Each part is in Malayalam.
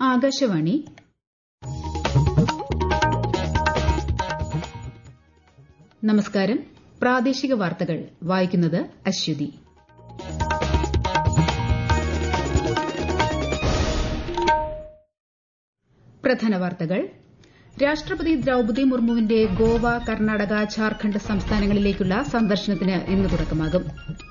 ആകാശവാണി നമസ്കാരം പ്രാദേശിക വാർത്തകൾ വായിക്കുന്നത് അശ്വതി പ്രധാന വാർത്തകൾ രാഷ്ട്രപതി ദ്രൌപദി മുർമുവിന്റെ ഗോവ കർണാടക ഝാർഖണ്ഡ് സംസ്ഥാനങ്ങളിലേക്കുള്ള സന്ദർശനത്തിന് ഇന്ന് തുടക്കമാകും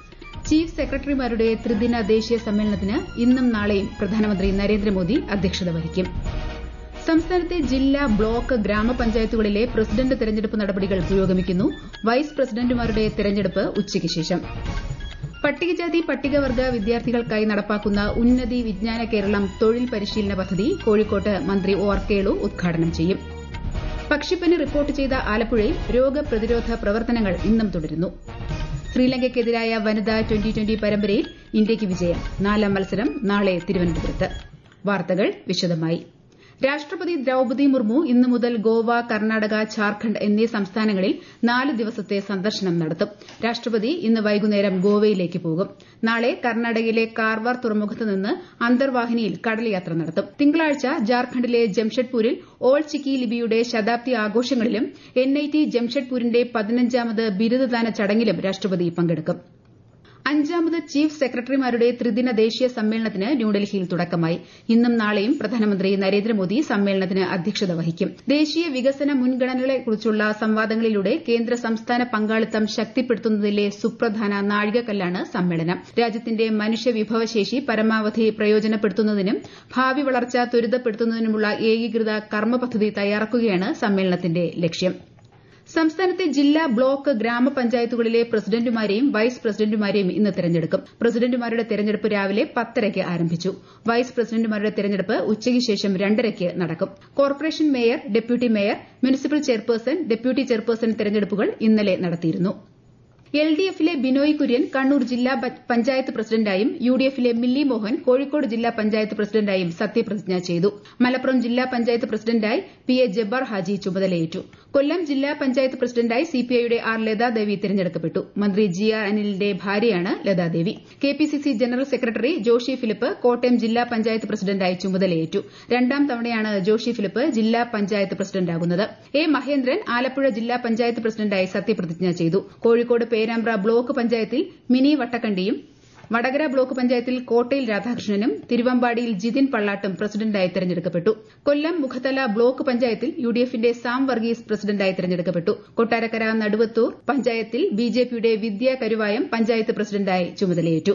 ചീഫ് സെക്രട്ടറിമാരുടെ ത്രിദിന ദേശീയ സമ്മേളനത്തിന് ഇന്നും നാളെയും പ്രധാനമന്ത്രി നരേന്ദ്രമോദി അധ്യക്ഷത വഹിക്കും സംസ്ഥാനത്തെ ജില്ലാ ബ്ലോക്ക് ഗ്രാമപഞ്ചായത്തുകളിലെ പ്രസിഡന്റ് തെരഞ്ഞെടുപ്പ് നടപടികൾ പുരോഗമിക്കുന്നു വൈസ് പ്രസിഡന്റുമാരുടെ തെരഞ്ഞെടുപ്പ് ഉച്ചയ്ക്ക് ശേഷം പട്ടികജാതി പട്ടികവർഗ വിദ്യാർത്ഥികൾക്കായി നടപ്പാക്കുന്ന ഉന്നതി വിജ്ഞാന കേരളം തൊഴിൽ പരിശീലന പദ്ധതി കോഴിക്കോട്ട് മന്ത്രി ഒ ആർ കേളു ഉദ്ഘാടനം ചെയ്യും പക്ഷിപ്പനി റിപ്പോർട്ട് ചെയ്ത ആലപ്പുഴയിൽ രോഗപ്രതിരോധ പ്രവർത്തനങ്ങൾ ഇന്നും തുടരുന്നു ശ്രീലങ്കയ്ക്കെതിരായ വനിതാ ട്വന്റി ട്വന്റി പരമ്പരയിൽ ഇന്ത്യയ്ക്ക് വിജയം നാലാം മത്സരം നാളെ തിരുവനന്തപുരത്ത് വാർത്തകൾ വിശദമായി രാഷ്ട്രപതി ദ്രൌപദി മുർമു ഇന്നു മുതൽ ഗോവ കർണാടക ഝാർഖണ്ഡ് എന്നീ സംസ്ഥാനങ്ങളിൽ നാല് ദിവസത്തെ സന്ദർശനം നടത്തും രാഷ്ട്രപതി ഇന്ന് വൈകുന്നേരം ഗോവയിലേക്ക് പോകും നാളെ കർണാടകയിലെ കാർവാർ തുറമുഖത്ത് നിന്ന് അന്തർവാഹിനിയിൽ കടൽയാത്ര നടത്തും തിങ്കളാഴ്ച ജാർഖണ്ഡിലെ ജംഷഡ്പൂരിൽ ഓൾ ചിക്കി ലിപിയുടെ ശതാബ്ദി ആഘോഷങ്ങളിലും എൻ ഐ ടി ജംഷഡ്പൂരിന്റെ പതിനഞ്ചാമത് ബിരുദദാന ചടങ്ങിലും രാഷ്ട്രപതി പങ്കെടുക്കും അഞ്ചാമത് ചീഫ് സെക്രട്ടറിമാരുടെ ത്രിദിന ദേശീയ സമ്മേളനത്തിന് ന്യൂഡൽഹിയിൽ തുടക്കമായി ഇന്നും നാളെയും പ്രധാനമന്ത്രി നരേന്ദ്രമോദി സമ്മേളനത്തിന് അധ്യക്ഷത വഹിക്കും ദേശീയ വികസന മുൻഗണനകളെക്കുറിച്ചുള്ള സംവാദങ്ങളിലൂടെ കേന്ദ്ര സംസ്ഥാന പങ്കാളിത്തം ശക്തിപ്പെടുത്തുന്നതിലെ സുപ്രധാന നാഴികക്കല്ലാണ് സമ്മേളനം രാജ്യത്തിന്റെ മനുഷ്യവിഭവശേഷി പരമാവധി പ്രയോജനപ്പെടുത്തുന്നതിനും ഭാവി വളർച്ച ത്വരിതപ്പെടുത്തുന്നതിനുമുള്ള ഏകീകൃത കർമ്മ പദ്ധതി തയ്യാറാക്കുകയാണ് സമ്മേളനത്തിന്റെ ലക്ഷ്യം സംസ്ഥാനത്തെ ജില്ലാ ബ്ലോക്ക് ഗ്രാമപഞ്ചായത്തുകളിലെ പ്രസിഡന്റുമാരെയും വൈസ് പ്രസിഡന്റുമാരെയും ഇന്ന് തെരഞ്ഞെടുക്കും പ്രസിഡന്റുമാരുടെ തെരഞ്ഞെടുപ്പ് രാവിലെ പത്തരയ്ക്ക് ആരംഭിച്ചു വൈസ് പ്രസിഡന്റുമാരുടെ തെരഞ്ഞെടുപ്പ് ഉച്ചയ്ക്ക് ശേഷം രണ്ടരയ്ക്ക് നടക്കും corporation mayor deputy mayor municipal chairperson deputy chairperson തെരഞ്ഞെടുപ്പുകൾ ഇന്നലെ നടത്തിയിരുന്നു എൽ ഡി എഫിലെ ബിനോയ് കുര്യൻ കണ്ണൂർ ജില്ലാ പഞ്ചായത്ത് പ്രസിഡന്റായും യു ഡി എഫിലെ മില്ലി മോഹൻ കോഴിക്കോട് ജില്ലാ പഞ്ചായത്ത് പ്രസിഡന്റായും സത്യപ്രതിജ്ഞ ചെയ്തു മലപ്പുറം ജില്ലാ പഞ്ചായത്ത് പ്രസിഡന്റായി പി എ ജബ്ബാർ ഹാജി ചുമതലയേറ്റു കൊല്ലം ജില്ലാ പഞ്ചായത്ത് പ്രസിഡന്റായി സിപിഐയുടെ ആർ ലതാദേവി തിരഞ്ഞെടുക്കപ്പെട്ടു മന്ത്രി ജി ആർ അനിലിന്റെ ഭാര്യയാണ് Lathadevi KPCC general secretary Joshy Philip Kottayam ജില്ലാ പഞ്ചായത്ത് പ്രസിഡന്റായി ചുമതലയേറ്റു രണ്ടാം തവണയാണ് ജോഷി ഫിലിപ്പ് ജില്ലാ പഞ്ചായത്ത് പ്രസിഡന്റാകുന്നത് എ മഹേന്ദ്രൻ ആലപ്പുഴ ജില്ലാ പഞ്ചായത്ത് പ്രസിഡന്റായി സത്യപ്രതിജ്ഞ ചെയ്തു കോഴിക്കോട് പേരാമ്പ്ര ബ്ലോക്ക് പഞ്ചായത്തിൽ മിനി വട്ടക്കണ്ടിയും വടകര ബ്ലോക്ക് പഞ്ചായത്തിൽ കോട്ടയിൽ രാധാകൃഷ്ണനും തിരുവമ്പാടിയിൽ ജിതിൻ പള്ളാട്ടും പ്രസിഡന്റായി തെരഞ്ഞെടുക്കപ്പെട്ടു കൊല്ലം മുഖത്തല ബ്ലോക്ക് പഞ്ചായത്തിൽ യുഡിഎഫിന്റെ സാം വർഗീസ് പ്രസിഡന്റായി തെരഞ്ഞെടുക്കപ്പെട്ടു കൊട്ടാരക്കര നടുവത്തൂർ പഞ്ചായത്തിൽ ബിജെപിയുടെ വിദ്യ കരുവായം പഞ്ചായത്ത് പ്രസിഡന്റായി ചുമതലയേറ്റു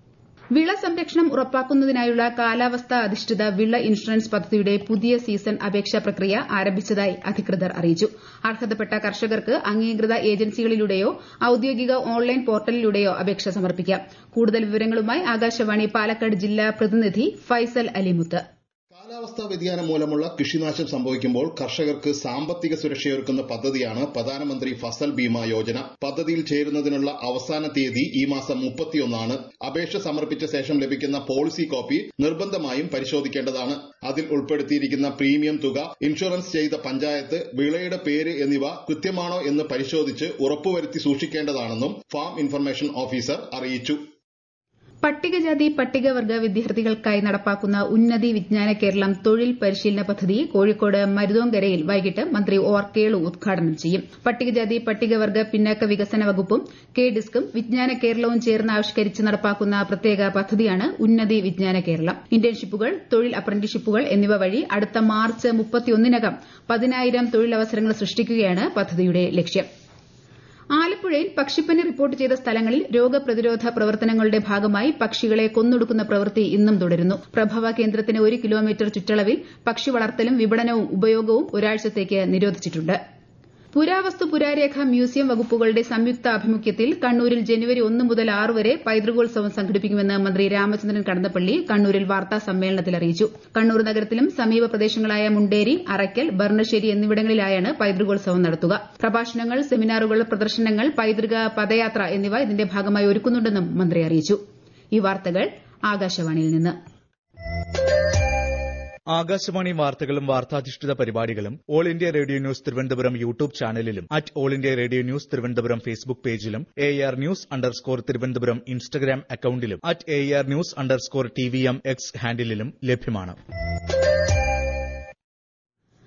വിള സംരക്ഷണം ഉറപ്പാക്കുന്നതിനായുള്ള കാലാവസ്ഥാ അധിഷ്ഠിത വിള ഇൻഷുറൻസ് പദ്ധതിയുടെ പുതിയ സീസൺ അപേക്ഷാ പ്രക്രിയ ആരംഭിച്ചതായി അധികൃതർ അറിയിച്ചു അർഹതപ്പെട്ട കർഷകർക്ക് അംഗീകൃത ഏജൻസികളിലൂടെയോ ഔദ്യോഗിക ഓൺലൈൻ പോർട്ടലിലൂടെയോ അപേക്ഷ സമർപ്പിക്കാം കൂടുതൽ വിവരങ്ങളുമായി ആകാശവാണി പാലക്കാട് ജില്ലാ പ്രതിനിധി ഫൈസൽ അലിമുത്ത് കാലാവസ്ഥാ വ്യതിയാനം മൂലമുള്ള കൃഷിനാശം സംഭവിക്കുമ്പോൾ കർഷകർക്ക് സാമ്പത്തിക സുരക്ഷയൊരുക്കുന്ന പദ്ധതിയാണ് പ്രധാനമന്ത്രി ഫസൽ ബീമ യോജന പദ്ധതിയിൽ ചേരുന്നതിനുള്ള അവസാന തീയതി ഈ മാസം മുപ്പത്തിയൊന്നാണ് അപേക്ഷ സമർപ്പിച്ച ശേഷം ലഭിക്കുന്ന പോളിസി കോപ്പി നിർബന്ധമായും പരിശോധിക്കേണ്ടതാണ് അതിൽ ഉൾപ്പെടുത്തിയിരിക്കുന്ന പ്രീമിയം തുക ഇൻഷുറൻസ് ചെയ്ത പഞ്ചായത്ത് വിളയുടെ പേര് എന്നിവ കൃത്യമാണോ എന്ന് പരിശോധിച്ച് ഉറപ്പുവരുത്തി സൂക്ഷിക്കേണ്ടതാണെന്നും ഫാം ഇൻഫർമേഷൻ ഓഫീസർ അറിയിച്ചു പട്ടികജാതി പട്ടികവർഗ വിദ്യാർത്ഥികൾക്കായി നടപ്പാക്കുന്ന ഉന്നതി വിജ്ഞാന കേരളം തൊഴിൽ പരിശീലന പദ്ധതി കോഴിക്കോട് മരുതോങ്കരയിൽ വൈകിട്ട് മന്ത്രി ഒ ആർ കേളു ഉദ്ഘാടനം ചെയ്യും പട്ടികജാതി പട്ടികവർഗ പിന്നാക്ക വികസന വകുപ്പും കെ ഡിസ്കും വിജ്ഞാന കേരളവും ചേർന്ന് ആവിഷ്കരിച്ച് നടപ്പാക്കുന്ന പ്രത്യേക പദ്ധതിയാണ് ഉന്നതി വിജ്ഞാന കേരളം ഇന്റേൺഷിപ്പുകൾ തൊഴിൽ അപ്രന്റീസ്ഷിപ്പുകൾ എന്നിവ വഴി അടുത്ത മാർച്ച് മുപ്പത്തിയൊന്നിനകം പതിനായിരം തൊഴിലവസരങ്ങൾ സൃഷ്ടിക്കുകയാണ് പദ്ധതിയുടെ ലക്ഷ്യം ആലപ്പുഴയിൽ പക്ഷിപ്പനി റിപ്പോർട്ട് ചെയ്ത സ്ഥലങ്ങളിൽ രോഗപ്രതിരോധ പ്രവർത്തനങ്ങളുടെ ഭാഗമായി പക്ഷികളെ കൊന്നൊടുക്കുന്ന പ്രവൃത്തി ഇന്നും തുടരുന്നു പ്രഭവ കേന്ദ്രത്തിന് ഒരു കിലോമീറ്റർ ചുറ്റളവിൽ പക്ഷി വളർത്തലും വിപണനവും ഉപയോഗവും ഒരാഴ്ചത്തേക്ക് നിരോധിച്ചിട്ടുണ്ട് പുരാവസ്തു പുരാരേഖ മ്യൂസിയം വകുപ്പുകളുടെ സംയുക്ത ആഭിമുഖ്യത്തിൽ കണ്ണൂരിൽ ജനുവരി ഒന്ന് മുതൽ ആറ് വരെ പൈതൃകോത്സവം സംഘടിപ്പിക്കുമെന്ന് മന്ത്രി രാമചന്ദ്രൻ കടന്നപ്പള്ളി കണ്ണൂരിൽ വാർത്താ സമ്മേളനത്തിൽ അറിയിച്ചു കണ്ണൂർ നഗരത്തിലും സമീപ പ്രദേശങ്ങളായ മുണ്ടേരി അറയ്ക്കൽ ബർണശ്ശേരി എന്നിവിടങ്ങളിലായാണ് പൈതൃകോത്സവം നടത്തുക പ്രഭാഷണങ്ങൾ സെമിനാറുകൾ പ്രദർശനങ്ങൾ പൈതൃക പദയാത്ര എന്നിവ ഇതിന്റെ ഭാഗമായി ഒരുക്കുന്നുണ്ടെന്നും മന്ത്രി അറിയിച്ചു ഈ വാർത്തകൾ ആകാശവാണിയിൽ നിന്ന് ആകാശവാണി വാർത്തകളും വാർത്താധിഷ്ഠിത പരിപാടികളും all India radio news Thiruvananthapuram YouTube ചാനലിലും at all India radio news Thiruvananthapuram Facebook പേജിലും A R news underscore Thiruvananthapuram Instagram അക്കൌണ്ടിലും at A R news underscore T V M X ഹാൻഡിലും ലഭ്യമാണ്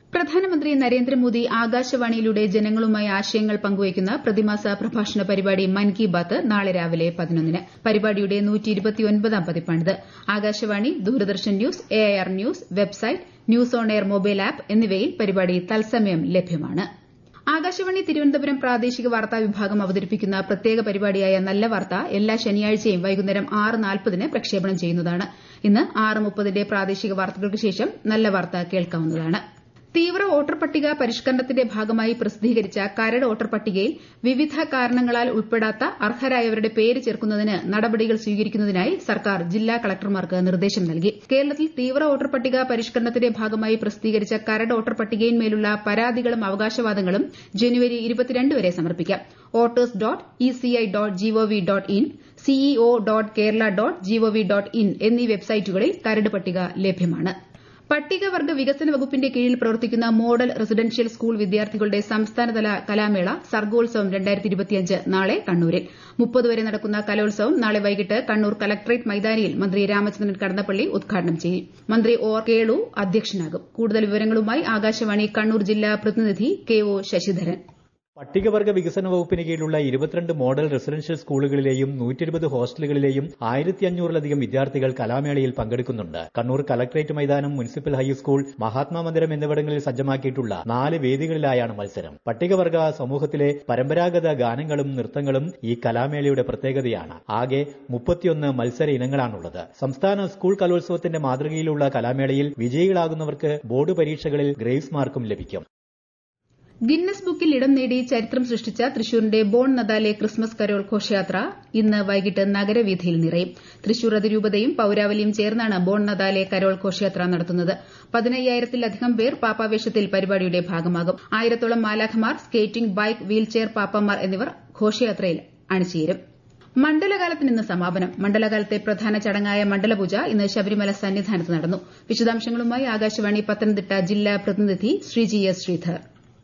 പ്രധാനമന്ത്രി നരേന്ദ്രമോദി ആകാശവാണിയിലൂടെ ജനങ്ങളുമായി ആശയങ്ങൾ പങ്കുവയ്ക്കുന്ന പ്രതിമാസ പ്രഭാഷണ പരിപാടി മൻ കി ബാത്ത് നാളെ രാവിലെ പതിനൊന്നിന് പരിപാടിയുടെ നൂറ്റിയിരുപത്തിയൊൻപതാം പതിപ്പാണിത് Akashvani Doordarshan news AIR news website news on air mobile app എന്നിവയിൽ പരിപാടി തത്സമയം ലഭ്യമാണ് ആകാശവാണി തിരുവനന്തപുരം പ്രാദേശിക വാർത്താ വിഭാഗം അവതരിപ്പിക്കുന്ന പ്രത്യേക പരിപാടിയായ നല്ല വാർത്ത എല്ലാ ശനിയാഴ്ചയും വൈകുന്നേരം ആറ് നാൽപ്പതിന് പ്രക്ഷേപണം ചെയ്യുന്നതാണ് ഇന്ന് ആറ് മുപ്പതിന്റെ പ്രാദേശിക വാർത്തകൾക്ക് ശേഷം നല്ല വാർത്ത കേൾക്കാവുന്നതാണ് തീവ്ര വോട്ടർ പട്ടിക പരിഷ്കരണത്തിന്റെ ഭാഗമായി പ്രസിദ്ധീകരിച്ച കരട് വോട്ടർ പട്ടികയിൽ വിവിധ കാരണങ്ങളാൽ ഉൾപ്പെടാത്ത അർഹരായവരുടെ പേര് ചേർക്കുന്നതിന് നടപടികൾ സ്വീകരിക്കുന്നതിനായി സർക്കാർ ജില്ലാ കളക്ടർമാർക്ക് നിർദ്ദേശം നൽകി കേരളത്തിൽ തീവ്ര വോട്ടർ പട്ടിക പരിഷ്കരണത്തിന്റെ ഭാഗമായി പ്രസിദ്ധീകരിച്ച കരട് വോട്ടർ പട്ടികയിന്മേലുള്ള പരാതികളും അവകാശവാദങ്ങളും ജനുവരി ഇരുപത്തിരണ്ട് വരെ സമർപ്പിക്കാം voters dot ECI dot GOV dot in CEO dot Kerala dot GOV dot in എന്നീ വെബ്സൈറ്റുകളിൽ കരട് പട്ടിക ലഭ്യമാണ് പട്ടികവർഗ വികസന വകുപ്പിന്റെ കീഴിൽ പ്രവർത്തിക്കുന്ന മോഡൽ റെസിഡൻഷ്യൽ സ്കൂൾ വിദ്യാർത്ഥികളുടെ സംസ്ഥാനതല കലാമേള സർഗോത്സവം നാളെ കണ്ണൂരിൽ മുപ്പത് വരെ നടക്കുന്ന കലോത്സവം നാളെ വൈകിട്ട് കണ്ണൂർ കലക്ടറേറ്റ് മൈതാനിയിൽ മന്ത്രി രാമചന്ദ്രൻ കടന്നപ്പള്ളി ഉദ്ഘാടനം ചെയ്യും മന്ത്രി ഒ കേളു അധ്യക്ഷനാകും കൂടുതൽ വിവരങ്ങളുമായി ആകാശവാണി കണ്ണൂർ ജില്ലാ പ്രതിനിധി കെ ഒ ശശിധരൻ പട്ടികവർഗ വികസന വകുപ്പിന് കീഴിലുള്ള ഇരുപത്തിരണ്ട് മോഡൽ റെസിഡൻഷ്യൽ സ്കൂളുകളിലെയും നൂറ്റിരുപത് ഹോസ്റ്റലുകളിലെയും ആയിരത്തി അഞ്ഞൂറിലധികം വിദ്യാർത്ഥികൾ കലാമേളയിൽ പങ്കെടുക്കുന്നുണ്ട് കണ്ണൂർ കലക്ടറേറ്റ് മൈതാനം മുനിസിപ്പൽ ഹൈസ്കൂൾ മഹാത്മാ മന്ദിരം എന്നിവിടങ്ങളിൽ സജ്ജമാക്കിയിട്ടുള്ള നാല് വേദികളിലായാണ് മത്സരം പട്ടികവർഗ സമൂഹത്തിലെ പരമ്പരാഗത ഗാനങ്ങളും നൃത്തങ്ങളും ഈ കലാമേളയുടെ പ്രത്യേകതയാണ് ആകെ മുപ്പത്തിയൊന്ന് മത്സര ഇനങ്ങളാണുള്ളത് സംസ്ഥാന സ്കൂൾ കലോത്സവത്തിന്റെ മാതൃകയിലുള്ള കലാമേളയിൽ വിജയികളാകുന്നവർക്ക് ബോർഡ് പരീക്ഷകളിൽ ഗ്രേസ് മാർക്കും ലഭിക്കും ഗിന്നസ് ബുക്കിൽ ഇടം നേടി ചരിത്രം സൃഷ്ടിച്ച തൃശൂരിന്റെ ബോൺ നദാലെ ക്രിസ്മസ് കരോൾ ഘോഷയാത്ര ഇന്ന് വൈകിട്ട് നഗരവീഥിയിൽ നിറയും തൃശൂർ അതിരൂപതയും പൌരാവലിയും ചേർന്നാണ് ബോൺ നദാലെ കരോൾ ഘോഷയാത്ര നടത്തുന്നത് പതിനയ്യായിരത്തിലധികം പേർ പാപ്പാവേഷത്തിൽ പരിപാടിയുടെ ഭാഗമാകും ആയിരത്തോളം മാലാഖമാർ സ്കേറ്റിംഗ് ബൈക്ക് വീൽചെയർ പാപ്പമാർ എന്നിവർ ഘോഷയാത്രയിൽ അണിചേരും മണ്ഡലകാലത്തിന് ഇന്ന് സമാപനം മണ്ഡലകാലത്തെ പ്രധാന ചടങ്ങായ മണ്ഡലപൂജ ഇന്ന് ശബരിമല സന്നിധാനത്ത് നടന്നു വിശദാംശങ്ങളുമായി ആകാശവാണി പത്തനംതിട്ട ജില്ലാ പ്രതിനിധി ശ്രീജി എസ് ശ്രീധർ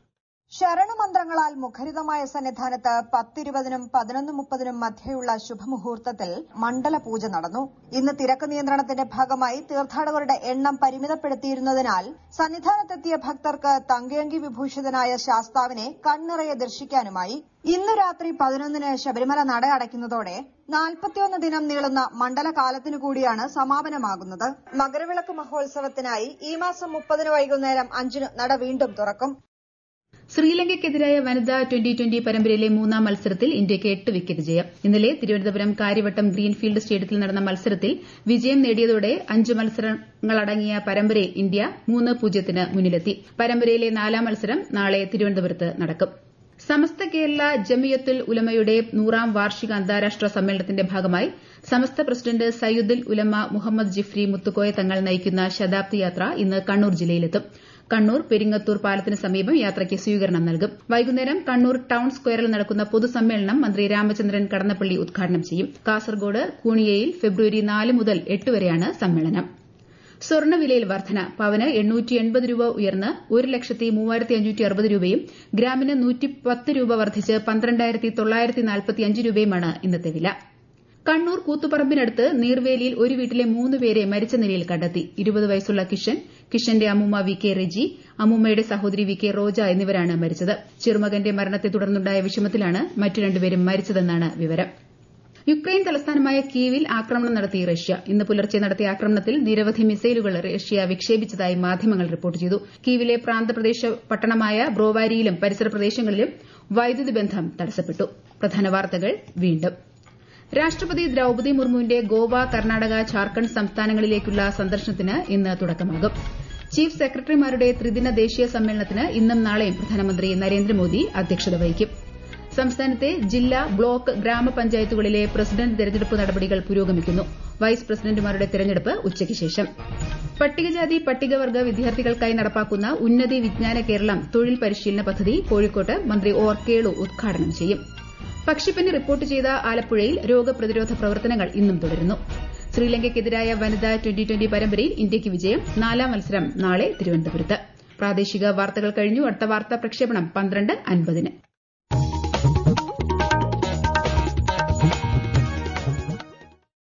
ശരണമന്ത്രങ്ങളാൽ മുഖരിതമായ സന്നിധാനത്ത് പത്തിരുപതിനും പതിനൊന്ന് മുപ്പതിനും മധ്യയുള്ള ശുഭമുഹൂർത്തത്തിൽ മണ്ഡല പൂജ നടന്നു ഇന്ന് തിരക്ക് നിയന്ത്രണത്തിന്റെ ഭാഗമായി തീർത്ഥാടകരുടെ എണ്ണം പരിമിതപ്പെടുത്തിയിരുന്നതിനാൽ സന്നിധാനത്തെത്തിയ ഭക്തർക്ക് തങ്കയങ്കി വിഭൂഷിതനായ ശാസ്താവിനെ കണ്ണിറയെ ദർശിക്കാനുമായി ഇന്ന് രാത്രി പതിനൊന്നിന് ശബരിമല നട അടയ്ക്കുന്നതോടെ നാൽപ്പത്തിയൊന്ന് ദിനം നീളുന്ന മണ്ഡലകാലത്തിനു കൂടിയാണ് സമാപനമാകുന്നത് മകരവിളക്ക് മഹോത്സവത്തിനായി ഈ മാസം മുപ്പതിന് വൈകുന്നേരം അഞ്ചിന് നട വീണ്ടും തുറക്കും ശ്രീലങ്കയ്ക്കെതിരായ വനിതാ ട്വന്റി ട്വന്റി പരമ്പരയിലെ മൂന്നാം മത്സരത്തിൽ ഇന്ത്യയ്ക്ക് എട്ട് വിക്കറ്റ് ജയം ഇന്നലെ തിരുവനന്തപുരം കാര്യവട്ടം ഗ്രീൻഫീൽഡ് സ്റ്റേഡിയത്തിൽ നടന്ന മത്സരത്തിൽ വിജയം നേടിയതോടെ അഞ്ച് മത്സരങ്ങളടങ്ങിയ പരമ്പരയിൽ ഇന്ത്യ മൂന്ന് പൂജ്യത്തിന് മുന്നിലെത്തി പരമ്പരയിലെ നാലാം മത്സരം നാളെ തിരുവനന്തപുരത്ത് നടക്കും സമസ്ത കേരള ജമിയത്തുൽ ഉലമയുടെ നൂറാം വാർഷിക അന്താരാഷ്ട്ര സമ്മേളനത്തിന്റെ ഭാഗമായി സമസ്ത പ്രസിഡന്റ് സയ്യിദുൽ ഉലമ മുഹമ്മദ് ജിഫ്രി മുത്തുക്കോയ തങ്ങൾ നയിക്കുന്ന ശതാബ്ദി യാത്ര ഇന്ന് കണ്ണൂർ ജില്ലയിലെത്തും കണ്ണൂർ പെരിങ്ങത്തൂർ പാലത്തിന് സമീപം യാത്രയ്ക്ക് സ്വീകരണം നൽകും വൈകുന്നേരം കണ്ണൂർ ടൌൺ സ്ക്വയറിൽ നടക്കുന്ന പൊതുസമ്മേളനം മന്ത്രി രാമചന്ദ്രൻ കടന്നപ്പള്ളി ഉദ്ഘാടനം ചെയ്യും കാസർഗോഡ് കൂണിയയിൽ ഫെബ്രുവരി നാല് മുതൽ എട്ട് വരെയാണ് സമ്മേളനം സ്വർണ്ണവിലയിൽ വർധന പവന് എണ്ണൂറ്റി എൺപത് രൂപ ഉയർന്ന് ഒരു ലക്ഷത്തി മൂവായിരത്തി അഞ്ഞൂറ്റി അറുപത് രൂപയും ഗ്രാമിന് നൂറ്റി പത്ത് രൂപ വർദ്ധിച്ച് പന്ത്രണ്ടായിരത്തി തൊള്ളായിരത്തി നാൽപ്പത്തി അഞ്ച് രൂപയുമാണ് ഇന്നത്തെ വില കണ്ണൂർ കൂത്തുപറമ്പിനടുത്ത് നീർവേലിയിൽ ഒരു വീട്ടിലെ മൂന്ന് പേരെ മരിച്ച നിലയിൽ കണ്ടെത്തി ഇരുപത് വയസ്സുള്ള കിഷൻ കിഷന്റെ അമ്മൂമ്മ വി കെ റെജി അമ്മൂമ്മയുടെ സഹോദരി വി കെ റോജ എന്നിവരാണ് മരിച്ചത് ചെറുമകന്റെ മരണത്തെ തുടർന്നുണ്ടായ വിഷമത്തിലാണ് മറ്റു രണ്ടുപേരും മരിച്ചതെന്നാണ് വിവരം യുക്രൈൻ തലസ്ഥാനമായ കീവിൽ ആക്രമണം നടത്തി റഷ്യ ഇന്ന് പുലർച്ചെ നടത്തിയ ആക്രമണത്തിൽ നിരവധി മിസൈലുകൾ റഷ്യ വിക്ഷേപിച്ചതായി മാധ്യമങ്ങൾ റിപ്പോർട്ട് ചെയ്തു കീവിലെ പ്രാന്തപ്രദേശ പട്ടണമായ ബ്രോവാരിയിലും പരിസര പ്രദേശങ്ങളിലും വൈദ്യുതി ബന്ധം തടസ്സപ്പെട്ടു പ്രധാന വാർത്തകൾ വീണ്ടും രാഷ്ട്രപതി ദ്രൌപതി മുർമുവിന്റെ ഗോവ കർണാടക ഝാർഖണ്ഡ് സംസ്ഥാനങ്ങളിലേക്കുള്ള സന്ദർശനത്തിന് ഇന്ന് തുടക്കമാകും ചീഫ് സെക്രട്ടറിമാരുടെ ത്രിദിന ദേശീയ സമ്മേളനത്തിന് ഇന്നും നാളെയും പ്രധാനമന്ത്രി നരേന്ദ്രമോദി അധ്യക്ഷത വഹിക്കും സംസ്ഥാനത്തെ ജില്ലാ ബ്ലോക്ക് ഗ്രാമപഞ്ചായത്തുകളിലെ പ്രസിഡന്റ് തെരഞ്ഞെടുപ്പ് നടപടികൾ പുരോഗമിക്കുന്നു വൈസ് പ്രസിഡന്റുമാരുടെ തെരഞ്ഞെടുപ്പ് ഉച്ചയ്ക്ക് ശേഷം പട്ടികജാതി പട്ടികവർഗ വിദ്യാർത്ഥികൾക്കായി നടപ്പാക്കുന്ന ഉന്നതി വിജ്ഞാന കേരളം തൊഴിൽ പരിശീലന പദ്ധതി കോഴിക്കോട്ട് മന്ത്രി ഒ ആർ കേളു ഉദ്ഘാടനം ചെയ്യും പക്ഷിപ്പനി റിപ്പോർട്ട് ചെയ്ത ആലപ്പുഴയിൽ രോഗപ്രതിരോധ പ്രവർത്തനങ്ങൾ ഇന്നും തുടരുന്നു ശ്രീലങ്കയ്ക്കെതിരായ വനിതാ ട്വന്റി ട്വന്റി പരമ്പരയിൽ ഇന്ത്യയ്ക്ക് വിജയം നാലാം മത്സരം നാളെ തിരുവനന്തപുരത്ത് പ്രാദേശിക വാർത്തകൾ കഴിഞ്ഞു അടുത്ത വാർത്താ പ്രക്ഷേപണം പന്ത്രണ്ട് അൻപതിന്